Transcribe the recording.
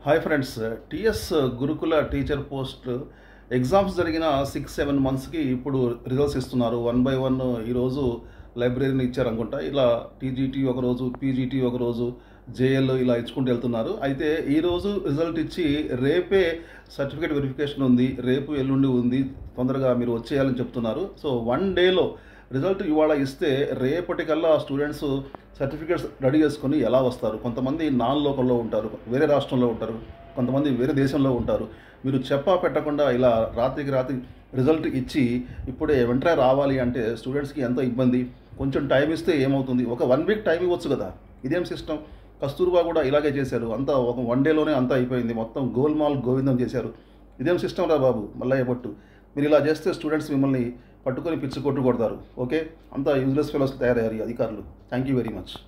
hi friends TS Gurukula teacher post exams జరిగిన six seven మంత్స్కి ఇప్పుడు రిజల్ట్స్ ఇస్తున్నారు వన్ బై వన్ ఈరోజు లైబ్రరీని ఇచ్చారు అనుకుంటా ఇలా టీజీటీ ఒకరోజు పీజీటీ ఒకరోజు జేఎల్ ఇలా ఇచ్చుకుంటూ వెళ్తున్నారు అయితే ఈరోజు రిజల్ట్ ఇచ్చి రేపే సర్టిఫికేట్ వెరిఫికేషన్ ఉంది రేపు ఎల్లుండి ఉంది తొందరగా మీరు వచ్చేయాలని చెప్తున్నారు సో వన్ డేలో రిజల్ట్ ఇవాళ ఇస్తే రేపటికల్లా స్టూడెంట్స్ సర్టిఫికేట్స్ రెడీ చేసుకొని ఎలా వస్తారు కొంతమంది నాన్ లోకల్లో ఉంటారు వేరే రాష్ట్రంలో ఉంటారు కొంతమంది వేరే దేశంలో ఉంటారు మీరు చెప్పా పెట్టకుండా ఇలా రాత్రికి రాత్రి రిజల్ట్ ఇచ్చి ఇప్పుడే వెంటనే రావాలి అంటే స్టూడెంట్స్కి ఎంతో ఇబ్బంది కొంచెం టైం ఇస్తే ఏమవుతుంది ఒక వన్ వీక్ టైం ఇవ్వచ్చు కదా ఇదేం సిస్టమ్ కస్తూర్బా కూడా ఇలాగే చేశారు అంతా ఒక వన్ డేలోనే అంతా అయిపోయింది మొత్తం గోల్మాల్ గోవిందం చేశారు ఇదేం సిస్టమ్ రా బాబు మల్లయ్య భట్టు మీరు ఇలా చేస్తే స్టూడెంట్స్ మిమ్మల్ని పట్టుకొని పిచ్చి కొట్టు కొడతారు ఓకే అంతా యూజ్లెస్ ఫెలోస్ తయారయ్యారు ఈ అధికారులు థ్యాంక్ యూ వెరీ మచ్